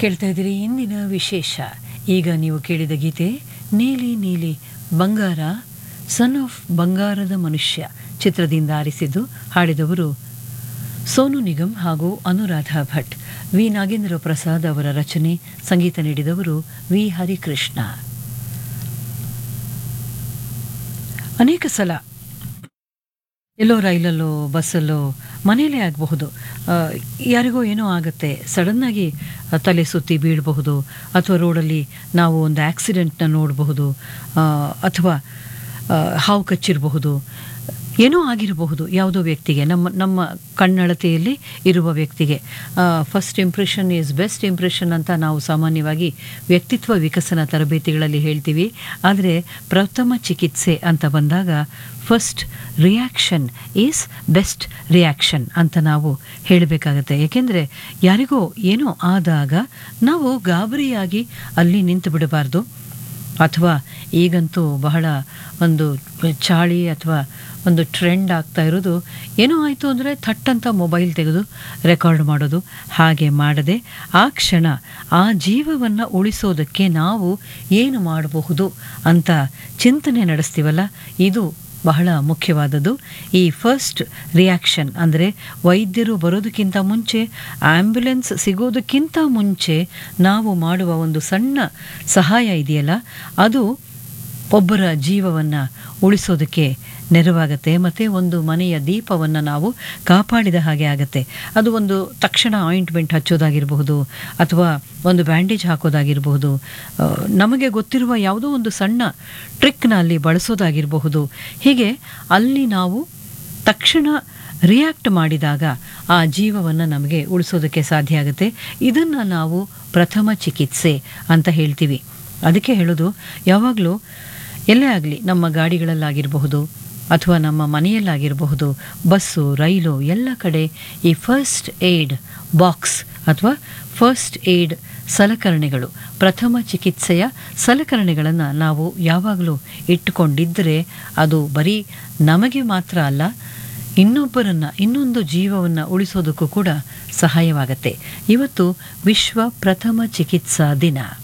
ಕೇಳ್ತಾ ಇದ್ದೀರಿ ಇಂದಿನ ವಿಶೇಷ ಈಗ ನೀವು ಕೇಳಿದ ಗೀತೆ ನೀಲಿ ನೀಲಿ ಬಂಗಾರ ಸನ್ ಆಫ್ ಬಂಗಾರದ ಮನುಷ್ಯ ಚಿತ್ರದಿಂದ ಆರಿಸಿದ್ದು ಹಾಡಿದವರು ಸೋನು ನಿಗಮ್ ಹಾಗೂ ಅನುರಾಧ ಭಟ್ ವಿ ನಾಗೇಂದ್ರ ಪ್ರಸಾದ್ ಅವರ ರಚನೆ ಸಂಗೀತ ನೀಡಿದವರು ವಿ ಹರಿಕೃಷ್ಣ ಅನೇಕ ಸಲ ಎಲ್ಲೋ ರೈಲಲ್ಲೋ ಬಸ್ಸಲ್ಲೋ ಮನೆಯಲ್ಲೇ ಆಗಬಹುದು ಯಾರಿಗೋ ಏನೋ ಆಗುತ್ತೆ ಸಡನ್ನಾಗಿ ತಲೆ ಸುತ್ತಿ ಬೀಳಬಹುದು ಅಥವಾ ರೋಡಲ್ಲಿ ನಾವು ಒಂದು ಆಕ್ಸಿಡೆಂಟ್ನ ನೋಡಬಹುದು ಅಥವಾ ಆ, ಹಾವು ಕಚ್ಚಿರಬಹುದು ಏನೋ ಆಗಿರಬಹುದು ಯಾವುದೋ ವ್ಯಕ್ತಿಗೆ ನಮ್ಮ ನಮ್ಮ ಕಣ್ಣಳತೆಯಲ್ಲಿ ಇರುವ ವ್ಯಕ್ತಿಗೆ first impression is best impression ಅಂತ ನಾವು ಸಾಮಾನ್ಯವಾಗಿ ವ್ಯಕ್ತಿತ್ವ ವಿಕಸನ ತರಬೇತಿಗಳಲ್ಲಿ ಹೇಳ್ತೀವಿ ಆದರೆ ಪ್ರಥಮ ಚಿಕಿತ್ಸೆ ಅಂತ ಬಂದಾಗ first reaction is best reaction ಅಂತ ನಾವು ಹೇಳಬೇಕಾಗತ್ತೆ ಏಕೆಂದರೆ ಯಾರಿಗೋ ಏನೋ ಆದಾಗ ನಾವು ಗಾಬರಿಯಾಗಿ ಅಲ್ಲಿ ನಿಂತು ಬಿಡಬಾರ್ದು ಅಥವಾ ಈಗಂತೂ ಬಹಳ ಒಂದು ಚಾಳಿ ಅಥವಾ ಒಂದು ಟ್ರೆಂಡ್ ಆಗ್ತಾ ಇರೋದು ಏನೋ ಆಯಿತು ಅಂದರೆ ಥಟ್ಟಂತ ಮೊಬೈಲ್ ತೆಗೆದು ರೆಕಾರ್ಡ್ ಮಾಡೋದು ಹಾಗೆ ಮಾಡದೆ ಆ ಕ್ಷಣ ಆ ಜೀವವನ್ನು ಉಳಿಸೋದಕ್ಕೆ ನಾವು ಏನು ಮಾಡಬಹುದು ಅಂತ ಚಿಂತನೆ ನಡೆಸ್ತೀವಲ್ಲ ಇದು ಬಹಳ ಮುಖ್ಯವಾದದ್ದು ಈ ಫಸ್ಟ್ ರಿಯಾಕ್ಷನ್ ಅಂದರೆ ವೈದ್ಯರು ಬರೋದಕ್ಕಿಂತ ಮುಂಚೆ ಆ್ಯಂಬ್ಯುಲೆನ್ಸ್ ಸಿಗೋದಕ್ಕಿಂತ ಮುಂಚೆ ನಾವು ಮಾಡುವ ಒಂದು ಸಣ್ಣ ಸಹಾಯ ಇದೆಯಲ್ಲ ಅದು ಒಬ್ಬರ ಜೀವವನ್ನು ಉಳಿಸೋದಕ್ಕೆ ನೆರವಾಗತ್ತೆ ಮತ್ತು ಒಂದು ಮನೆಯ ದೀಪವನ್ನು ನಾವು ಕಾಪಾಡಿದ ಹಾಗೆ ಆಗತ್ತೆ ಅದು ಒಂದು ತಕ್ಷಣ ಆಯಿಂಟ್ಮೆಂಟ್ ಹಚ್ಚೋದಾಗಿರಬಹುದು ಅಥವಾ ಒಂದು ಬ್ಯಾಂಡೇಜ್ ಹಾಕೋದಾಗಿರಬಹುದು ಆ, ನಮಗೆ ಗೊತ್ತಿರುವ ಯಾವುದೋ ಒಂದು ಸಣ್ಣ ಟ್ರಿಕ್ನ ಅಲ್ಲಿ ಬಳಸೋದಾಗಿರಬಹುದು ಹೀಗೆ ಅಲ್ಲಿ ನಾವು ತಕ್ಷಣ ರಿಯಾಕ್ಟ್ ಮಾಡಿದಾಗ ಆ ಜೀವವನ್ನು ನಮಗೆ ಉಳಿಸೋದಕ್ಕೆ ಸಾಧ್ಯ ಆಗುತ್ತೆ ಇದನ್ನು ನಾವು ಪ್ರಥಮ ಚಿಕಿತ್ಸೆ ಅಂತ ಹೇಳ್ತೀವಿ ಅದಕ್ಕೆ ಹೇಳೋದು ಯಾವಾಗಲೂ ಎಲ್ಲೇ ಆಗಲಿ ನಮ್ಮ ಗಾಡಿಗಳಲ್ಲಾಗಿರಬಹುದು ಅಥವಾ ನಮ್ಮ ಮನೆಯಲ್ಲಾಗಿರಬಹುದು ಬಸ್ಸು ರೈಲು ಎಲ್ಲ ಕಡೆ ಈ ಫಸ್ಟ್ ಏಡ್ ಬಾಕ್ಸ್ ಅಥವಾ ಫಸ್ಟ್ ಏಡ್ ಸಲಕರಣೆಗಳು ಪ್ರಥಮ ಚಿಕಿತ್ಸೆಯ ಸಲಕರಣೆಗಳನ್ನು ನಾವು ಯಾವಾಗಲೂ ಇಟ್ಟುಕೊಂಡಿದ್ದರೆ ಅದು ಬರೀ ನಮಗೆ ಮಾತ್ರ ಅಲ್ಲ ಇನ್ನೊಬ್ಬರನ್ನ ಇನ್ನೊಂದು ಜೀವವನ್ನು ಉಳಿಸೋದಕ್ಕೂ ಕೂಡ ಸಹಾಯವಾಗತ್ತೆ ಇವತ್ತು ವಿಶ್ವ ಪ್ರಥಮ ಚಿಕಿತ್ಸಾ ದಿನ